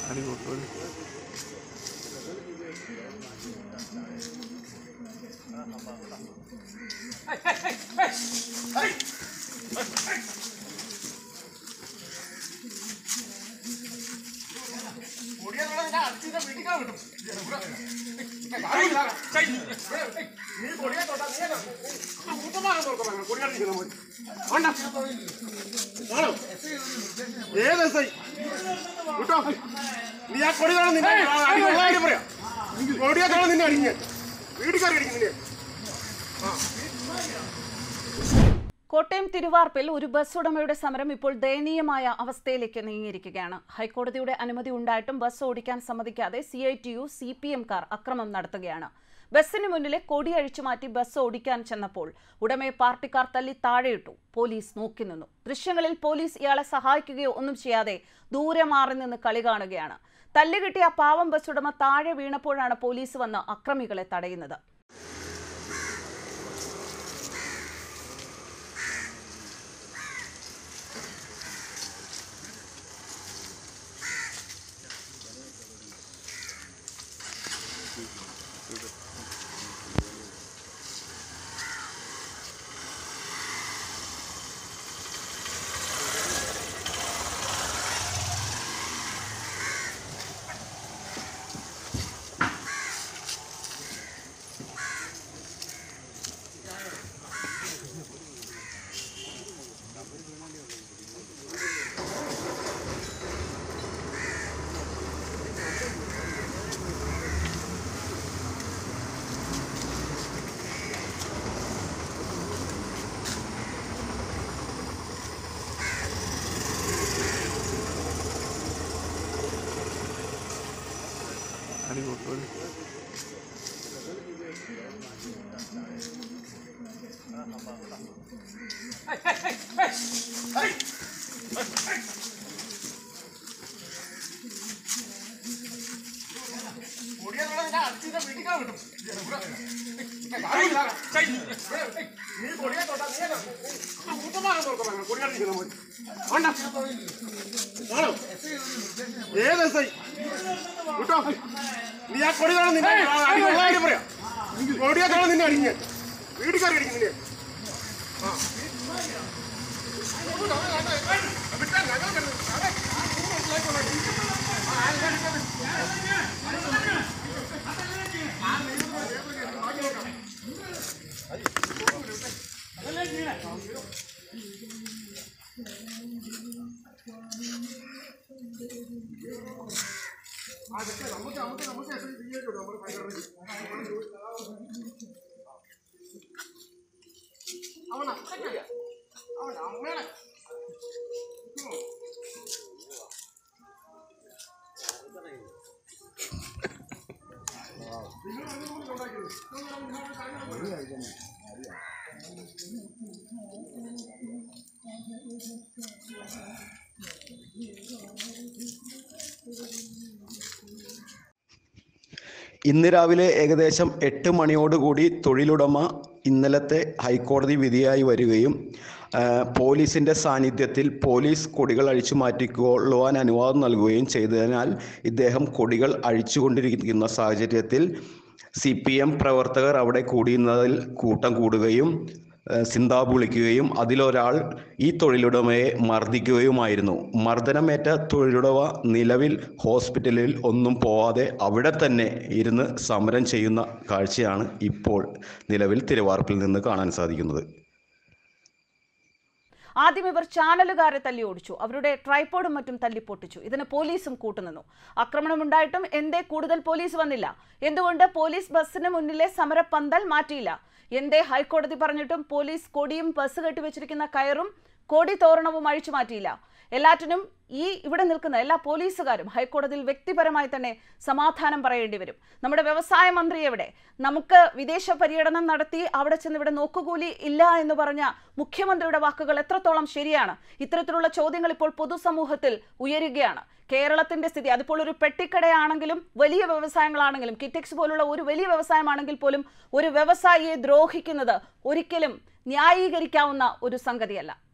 അടിപൊളി ഏത് S I വിട്ടോ നീ ആ കൊടി കാണാൻ നിന്നെ അടി കൊള്ളാൻ കാര്യം പറയാം കൊടിയെ കാണാൻ നിന്നെ അടിഞ്ഞ് വീട്ടിൽ കയറി അടിക്കും നിന്നെ കോട്ടയം തിരുവാർപ്പിൽ ഒരു ബസ് ഉടമയുടെ സമരം ഇപ്പോൾ ദയനീയമായ അവസ്ഥയിലേക്ക് നീങ്ങിയിരിക്കുകയാണ് ഹൈക്കോടതിയുടെ അനുമതി ഉണ്ടായിട്ടും ബസ് ഓടിക്കാൻ സമ്മതിക്കാതെ C I T U C P എംകാർ അക്രമം നടത്തുകയാണ് ബസ്സിന് മുന്നിലെ കൊടി അഴിച്ചു മാറ്റി ബസ് ഓടിക്കാൻ ചെന്നപ്പോൾ ഉടമയെ പാർട്ടിക്കാർ തല്ലി താഴെയിട്ടു പോലീസ് നോക്കി നിന്നു ദൃശ്യങ്ങളിൽ പോലീസ് ഇയാളെ സഹായിക്കുകയോ ഒന്നും ചെയ്യാതെ ദൂരെ മാറി നിന്ന് കളി കാണുകയാണ് തല്ലുകിട്ടിയ പാവം ബസ് ഉടമ താഴെ വീണപ്പോഴാണ് പോലീസ് വന്ന് അക്രമികളെ തടയുന്നത് അടിപൊളി കൊടിയെ കാണാൻ നിന്നെ അടിച്ച് വീട്ടിൽ കയറി വിട്ടും നീ കൊടിയെ തൊട്ടാ നീ ഊട്ടമാകാൻ നോക്കാം കൊടി അടിക്കുന്ന പോലെ ആണോ ഏത് എസ് ഐ വിട്ടോ നീ ആ കൊടി കാണാൻ നിന്നെ അടി കൊള്ളാൻ കാര്യം പറയാം കൊടിയെ കാണാൻ നിന്നെ അടിഞ്ഞ് വീട്ടിൽ കയറി അടിക്കും നിന്നെ ഇന്ന് രാവിലെ ഏകദേശം എട്ട് മണിയോടുകൂടി തൊഴിലുടമ ഇന്നലത്തെ ഹൈക്കോടതി വിധിയായി വരികയും ആ, പോലീസിൻ്റെ സാന്നിധ്യത്തിൽ പോലീസ് കൊടികൾ അഴിച്ചു മാറ്റിക്കൊള്ളുവാൻ അനുവാദം നൽകുകയും ചെയ്തതിനാൽ ഇദ്ദേഹം കൊടികൾ അഴിച്ചുകൊണ്ടിരിക്കുന്ന സാഹചര്യത്തിൽ സി പി എം പ്രവർത്തകർ അവിടെ കൂടിയുന്നതിൽ കൂട്ടം കൂടുകയും ഏഹ് സിന്താബ് വിളിക്കുകയും അതിലൊരാൾ ഈ തൊഴിലുടമയെ മർദ്ദിക്കുകയുമായിരുന്നു മർദ്ദനമേറ്റ തൊഴിലുടമ നിലവിൽ ഹോസ്പിറ്റലിൽ ഒന്നും പോവാതെ അവിടെ തന്നെ ഇരുന്ന് സമരം ചെയ്യുന്ന കാഴ്ചയാണ് ഇപ്പോൾ നിലവിൽ തിരുവാർപ്പിൽ നിന്ന് കാണാൻ സാധിക്കുന്നത് ആദ്യം ഇവർ ചാനലുകാരെ തല്ലി ഓടിച്ചു അവരുടെ ട്രൈപ്പോഡും മറ്റും തല്ലി പൊട്ടിച്ചു ഇതിന് പോലീസും കൂട്ടുനിന്നു ആക്രമണമുണ്ടായിട്ടും എന്തേ കൂടുതൽ പോലീസ് വന്നില്ല എന്തുകൊണ്ട് പോലീസ് ബസ്സിന് മുന്നിലെ സമരപ്പന്തൽ മാറ്റിയില്ല എന്തേ ഹൈക്കോടതി പറഞ്ഞിട്ടും പോലീസ് കൊടിയും ബസ് കെട്ടിവെച്ചിരിക്കുന്ന കയറും കൊടി തോരണവും അഴിച്ചു മാറ്റിയില്ല എല്ലാറ്റിനും ഈ ഇവിടെ നിൽക്കുന്ന എല്ലാ പോലീസുകാരും ഹൈക്കോടതിയിൽ വ്യക്തിപരമായി തന്നെ സമാധാനം പറയേണ്ടി വരും നമ്മുടെ വ്യവസായ മന്ത്രി എവിടെ നമുക്ക് വിദേശ പര്യടനം നടത്തി അവിടെ ചെന്ന് ഇവിടെ നോക്കുകൂലി ഇല്ല എന്ന് പറഞ്ഞ മുഖ്യമന്ത്രിയുടെ വാക്കുകൾ എത്രത്തോളം ശരിയാണ് ഇത്തരത്തിലുള്ള ചോദ്യങ്ങൾ ഇപ്പോൾ പൊതുസമൂഹത്തിൽ ഉയരുകയാണ് കേരളത്തിന്റെ സ്ഥിതി അതിപ്പോൾ ഒരു പെട്ടിക്കടയാണെങ്കിലും വലിയ വ്യവസായങ്ങളാണെങ്കിലും കിറ്റക്സ് പോലുള്ള ഒരു വലിയ വ്യവസായമാണെങ്കിൽ പോലും ഒരു വ്യവസായിയെ ദ്രോഹിക്കുന്നത് ഒരിക്കലും ന്യായീകരിക്കാവുന്ന ഒരു സംഗതിയല്ല